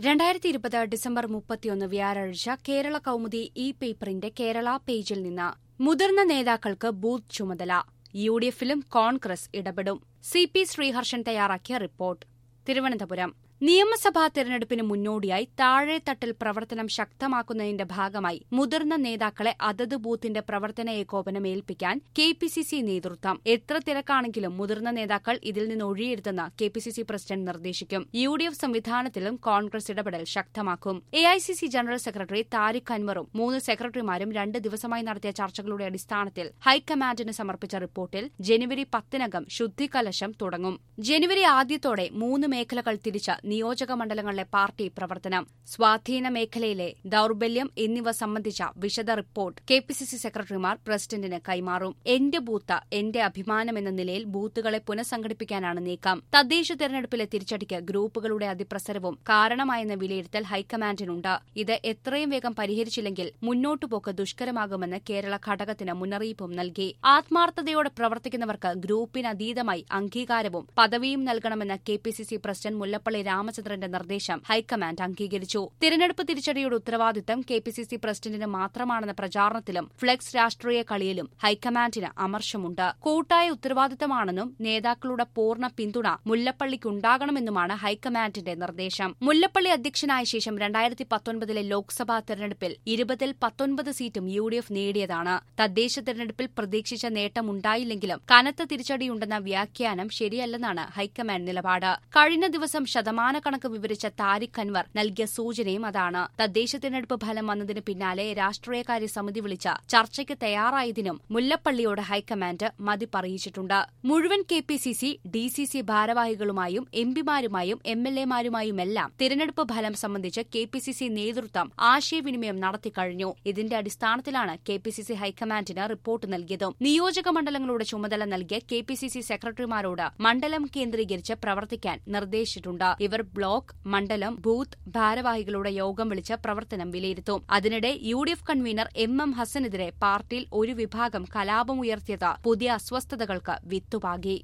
രണ്ടായിരത്തി ഇരുപത് ഡിസംബർ മുപ്പത്തിയൊന്ന് വ്യാഴാഴ്ച കേരള കൗമുദി ഇ പേപ്പറിന്റെ കേരള പേജിൽ നിന്ന് മുതിർന്ന നേതാക്കൾക്ക് ബൂത്ത് ചുമതല യു ഡി എഫിലും കോൺഗ്രസ് ഇടപെടും സി പി ശ്രീഹർഷൻ തയ്യാറാക്കിയ റിപ്പോർട്ട് തിരുവനന്തപുരം നിയമസഭാ തെരഞ്ഞെടുപ്പിന് മുന്നോടിയായി താഴെത്തട്ടിൽ പ്രവർത്തനം ശക്തമാക്കുന്നതിന്റെ ഭാഗമായി മുതിർന്ന നേതാക്കളെ അതത് ബൂത്തിന്റെ പ്രവർത്തന ഏകോപനം ഏൽപ്പിക്കാൻ കെ പി സി സി നേതൃത്വം എത്ര തിരക്കാണെങ്കിലും മുതിർന്ന നേതാക്കൾ ഇതിൽ നിന്ന് ഒഴിയരുതെന്ന് K P C C president നിർദ്ദേശിക്കും യു ഡി എഫ് സംവിധാനത്തിലും കോൺഗ്രസ് ഇടപെടൽ ശക്തമാക്കും A I C C general secretary Tariq അൻവറും മൂന്ന് സെക്രട്ടറിമാരും രണ്ട് ദിവസമായി നടത്തിയ ചർച്ചകളുടെ അടിസ്ഥാനത്തിൽ ഹൈക്കമാൻഡിന് സമർപ്പിച്ച റിപ്പോർട്ടിൽ ജനുവരി പത്തിനകം ശുദ്ധികലശം തുടങ്ങും ജനുവരി ആദ്യത്തോടെ മൂന്ന് മേഖലകൾ തിരിച്ച നിയോജക മണ്ഡലങ്ങളിലെ പാർട്ടി പ്രവർത്തനം സ്വാധീന മേഖലയിലെ ദൌർബല്യം എന്നിവ സംബന്ധിച്ച വിശദ report K P C C സെക്രട്ടറിമാർ പ്രസിഡന്റിന് കൈമാറും എന്റെ ബൂത്ത് എന്റെ അഭിമാനം എന്ന നിലയിൽ ബൂത്തുകളെ പുനഃസംഘടിപ്പിക്കാനാണ് നീക്കം തദ്ദേശ തെരഞ്ഞെടുപ്പിലെ തിരിച്ചടിക്ക് ഗ്രൂപ്പുകളുടെ അതിപ്രസരവും കാരണമായെന്ന വിലയിരുത്തൽ ഹൈക്കമാൻഡിനുണ്ട് ഇത് എത്രയും വേഗം പരിഹരിച്ചില്ലെങ്കിൽ മുന്നോട്ടുപോക്ക് ദുഷ്കരമാകുമെന്ന് കേരള ഘടകത്തിന് മുന്നറിയിപ്പും നൽകി ആത്മാർത്ഥതയോടെ പ്രവർത്തിക്കുന്നവർക്ക് ഗ്രൂപ്പിനതീതമായി അംഗീകാരവും പദവിയും നൽകണമെന്ന K P C C president Mullappally രാമചന്ദ്രന്റെ നിർദ്ദേശം ഹൈക്കമാൻഡ് അംഗീകരിച്ചു തിരഞ്ഞെടുപ്പ് തിരിച്ചടിയുടെ ഉത്തരവാദിത്തം കെ പി സി സി പ്രസിഡന്റിന് മാത്രമാണെന്ന പ്രചാരണത്തിലും ഫ്ലെക്സ് രാഷ്ട്രീയ കളിയിലും ഹൈക്കമാൻഡിന് അമർഷമുണ്ട് കൂട്ടായ ഉത്തരവാദിത്തമാണെന്നും നേതാക്കളുടെ പൂർണ്ണ പിന്തുണ മുല്ലപ്പള്ളിക്കുണ്ടാകണമെന്നുമാണ് ഹൈക്കമാൻഡിന്റെ നിർദ്ദേശം മുല്ലപ്പള്ളി അധ്യക്ഷനായ ശേഷം രണ്ടായിരത്തി പത്തൊൻപതിലെ ലോക്സഭാ തെരഞ്ഞെടുപ്പിൽ ഇരുപതിൽ പത്തൊൻപത് സീറ്റും യു ഡി എഫ് നേടിയതാണ് തദ്ദേശ തെരഞ്ഞെടുപ്പിൽ പ്രതീക്ഷിച്ച നേട്ടമുണ്ടായില്ലെങ്കിലും കനത്ത തിരിച്ചടിയുണ്ടെന്ന വ്യാഖ്യാനം ശരിയല്ലെന്നാണ് ഹൈക്കമാൻഡ് നിലപാട് കഴിഞ്ഞ ദിവസം ശതമാനക്കണക്ക് വിവരിച്ച താരിഖ് അൻവർ നൽകിയ സൂചനയും അതാണ് തദ്ദേശ തിരഞ്ഞെടുപ്പ് ഫലം വന്നതിന് പിന്നാലെ രാഷ്ട്രീയകാര്യ സമിതി വിളിച്ച ചർച്ചയ്ക്ക് തയ്യാറായതിനും മുല്ലപ്പള്ളിയോട് ഹൈക്കമാൻഡ് മതി പറയിച്ചിട്ടുണ്ട് മുഴുവൻ K P C C D C C ഭാരവാഹികളുമായും എം പിമാരുമായും എം എൽ എമാരുമായുമെല്ലാം തിരഞ്ഞെടുപ്പ് ഫലം സംബന്ധിച്ച് കെ പി സി സി നേതൃത്വം ആശയവിനിമയം നടത്തിക്കഴിഞ്ഞു ഇതിന്റെ അടിസ്ഥാനത്തിലാണ് കെ പി സി സി ഹൈക്കമാൻഡിന് റിപ്പോർട്ട് നൽകിയതും നിയോജക മണ്ഡലങ്ങളുടെ ചുമതല നൽകിയ കെ പി സി സി സെക്രട്ടറിമാരോട് മണ്ഡലം കേന്ദ്രീകരിച്ച് പ്രവർത്തിക്കാൻ നിർദ്ദേശിച്ചിട്ടുണ്ട് ഇവർ ബ്ലോക്ക് മണ്ഡലം ബൂത്ത് ഭാരവാഹികളുടെ യോഗം വിളിച്ച് പ്രവർത്തനം വിലയിരുത്തും അതിനിടെ U D F convener M M ഹസനെതിരെ പാർട്ടിയിൽ ഒരു വിഭാഗം കലാപമുയർത്തിയത് പുതിയ അസ്വസ്ഥതകൾക്ക് വിത്തുപാകി